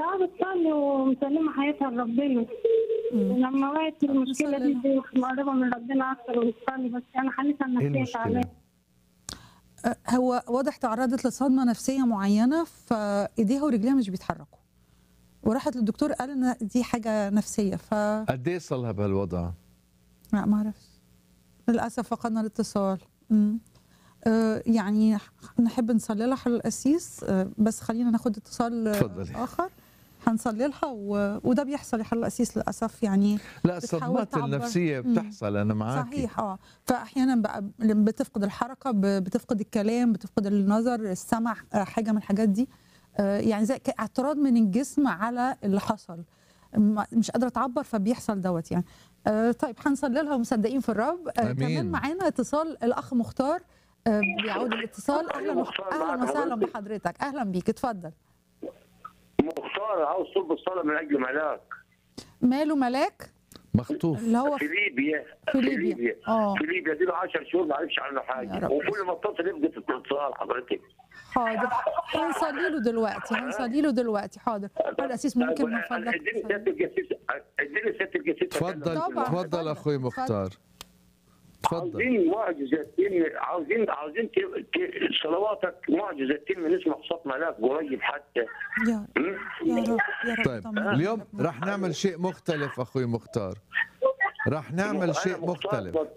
اه بتصلي ومسلمة حياتها لربنا ولما وقعت المشكلة دي بتصلي دي مقربة من ربنا أكتر وبتصلي بس أنا حالتها ايه النفسية المشكله؟ تعبانة أه، هو واضح تعرضت لصدمه نفسيه معينه فايديها ورجليها مش بيتحركوا وراحت للدكتور قال ان دي حاجه نفسيه ف لا قد ايه صار لها بهالوضع؟ ما اعرفش للاسف فقدنا الاتصال أمم. أه، يعني نحب نصلي لها حل القسيس أه، بس خلينا ناخد اتصال أه، تفضلي. اخر هنصلي لها و... وده بيحصل يا حل القسيس للاسف يعني لا بتحاول الصدمات تعبر. النفسيه مم. بتحصل انا معك صحيح اه فاحيانا بقى لما بتفقد الحركه ب- بتفقد الكلام بتفقد النظر السمع آه، حاجه من الحاجات دي آه، يعني زي ك- اعتراض من الجسم على اللي حصل ما- مش قادره تعبر فبيحصل دوت يعني آه، طيب هنصلي لها ومصدقين في الرب آه، آمين. كمان معانا اتصال الاخ مختار آه، بيعود الاتصال اهلا مختار اهلا معاك وسهلا حضرتك. بحضرتك اهلا بيك اتفضل مختار عاوز طلب الصلاه من اجل ملاك ماله ملاك مخطوف اللي هو في ليبيا في ليبيا. آه. في ليبيا دي له 10 شهور ما عرفش عنه يا حاجه رب. وكل ما اتصل يفقد الاتصال حضرتك حاضر هنصلي له دلوقتي هنصلي له دلوقتي حاضر حضر الاسيس ممكن من فضلك اديني تصلي؟ سياده الجسيس اديني سياده الجسيس تفضل طبعاً. تفضل اتفضل. اخوي مختار تفضل عاوزين معجزه تتم عاوزين عاوزين ت- ت- صلواتك معجزه تتم نسمع صوت ملاك قريب حتى يا م? يا رب يا رب طيب طمنا اليوم رب. راح نعمل شيء مختلف اخوي مختار راح نعمل أنا شيء مختار مختلف بت-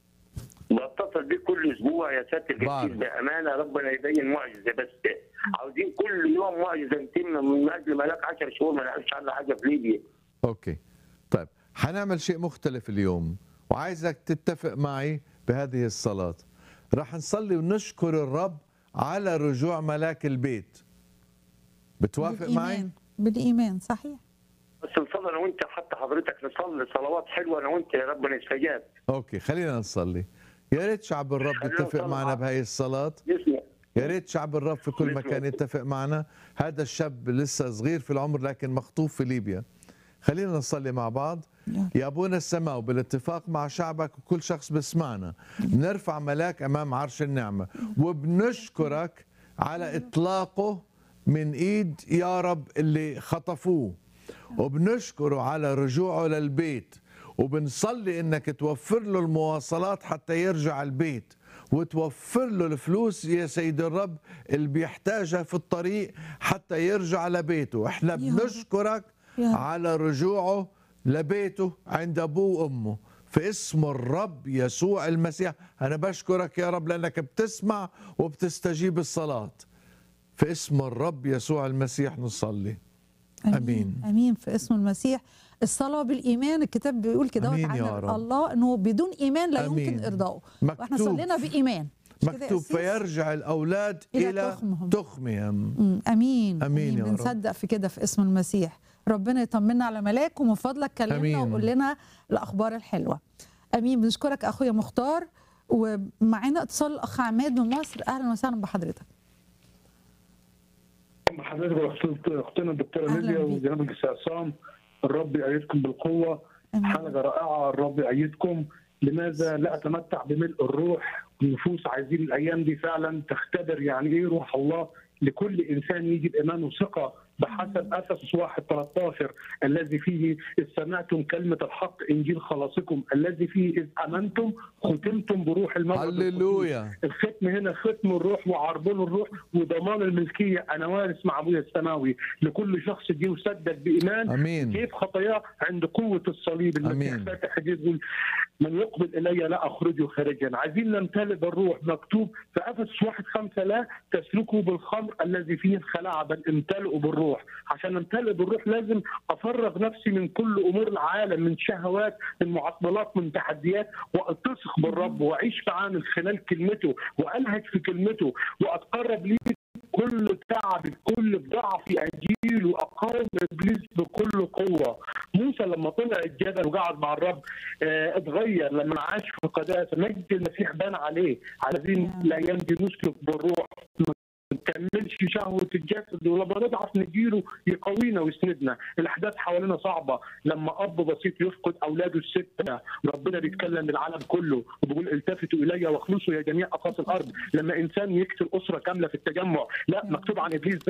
بتصل بيك كل اسبوع يا سياده بعرف. الجسيس بامانه ربنا يبين معجزه بس عاوزين كل يوم معجزه تتم من اجل ملاك 10 شهور ما نعرفش عنه حاجه في ليبيا اوكي طيب حنعمل شيء مختلف اليوم وعايزك تتفق معي بهذه الصلاة راح نصلي ونشكر الرب على رجوع ملاك البيت بتوافق معي؟ بالإيمان بالإيمان صحيح بس نصلي انا وانت حتى حضرتك نصلي صلوات حلوه انا وانت يا ربنا يستجاب اوكي خلينا نصلي يا ريت شعب الرب خلينا يتفق نصلي معنا مع- بهي الصلاة يسمع يا ريت شعب الرب في كل بسم مكان الله. يتفق معنا هذا الشاب لسه صغير في العمر لكن مخطوف في ليبيا خلينا نصلي مع بعض يا رب. يا ابونا السماء وبالاتفاق مع شعبك وكل شخص بسمعنا بنرفع ملاك امام عرش النعمه وبنشكرك على اطلاقه من ايد يا رب اللي خطفوه وبنشكره على رجوعه للبيت وبنصلي انك توفر له المواصلات حتى يرجع البيت وتوفر له الفلوس يا سيد الرب اللي بيحتاجها في الطريق حتى يرجع لبيته احنا يا رب. بنشكرك يا رب. على رجوعه لبيته عند ابوه وامه في اسم الرب يسوع المسيح انا بشكرك يا رب لانك بتسمع وبتستجيب الصلاه في اسم الرب يسوع المسيح نصلي آمين. امين في اسم المسيح الصلاه بالايمان الكتاب بيقول كده آمين عن يا رب. الله انه بدون ايمان لا آمين. يمكن ارضائه واحنا مكتوب. صلينا بايمان مش كده يا مكتوب أسيس؟ فيرجع الاولاد إلى الى, تخمهم. تخمهم مم، امين آمين يا رب. بنصدق في كده في اسم المسيح ربنا يطمنا على ملاك ومن فضلك كلمنا آمين. وقول لنا الاخبار الحلوه امين بنشكرك اخويا مختار ومعانا اتصال الاخ عماد من مصر اهلا وسهلا بحضرتك حضرتك وأخت- اختنا الدكتوره أهلاً ليبيا بيك. وجناب الجيش عصام الرب يأيدكم بالقوه آمين. حلقه رائعه الرب يأيدكم لماذا لا اتمتع بملء الروح النفوس عايزين الايام دي فعلا تختبر يعني ايه روح الله لكل انسان يجي بايمان وثقه بحسب افسس 1 13 الذي فيه اذ سمعتم كلمه الحق انجيل خلاصكم الذي فيه اذ امنتم ختمتم بروح الموعد القدوس. هللويا الختم هنا ختم الروح وعربون الروح وضمان الملكيه انا وارث مع ابويا السماوي لكل شخص جه وصدق بايمان امين كيف خطاياه عند قوه الصليب المسيح أمين. فاتح ايديه يقول من يقبل الي لا اخرجه خارجا عايزين نمتلئ بالروح مكتوب في افسس واحد خمسه لا تسلكوا بالخمر الذي فيه الخلاعه بل امتلئوا بالروح عشان امتلئ بالروح لازم افرغ نفسي من كل امور العالم من شهوات من معطلات من تحديات واتصق بالرب واعيش معاه من خلال كلمته والهج في كلمته واتقرب ليه كل تعب كل ضعفي اجيل واقاوم ابليس بكل قوه موسى لما طلع الجبل وقعد مع الرب آه، اتغير لما عاش في قداسه مجد المسيح بان عليه عايزين الايام دي نسلك بالروح ما نكملش شهوه الجسد ولما نضعف نجيله يقوينا ويسندنا الاحداث حوالينا صعبه لما اب بسيط يفقد اولاده السته ربنا بيتكلم للعالم كله وبيقول التفتوا الي واخلصوا يا جميع اقاصي الارض لما انسان يقتل اسره كامله في التجمع لا مكتوب عن ابليس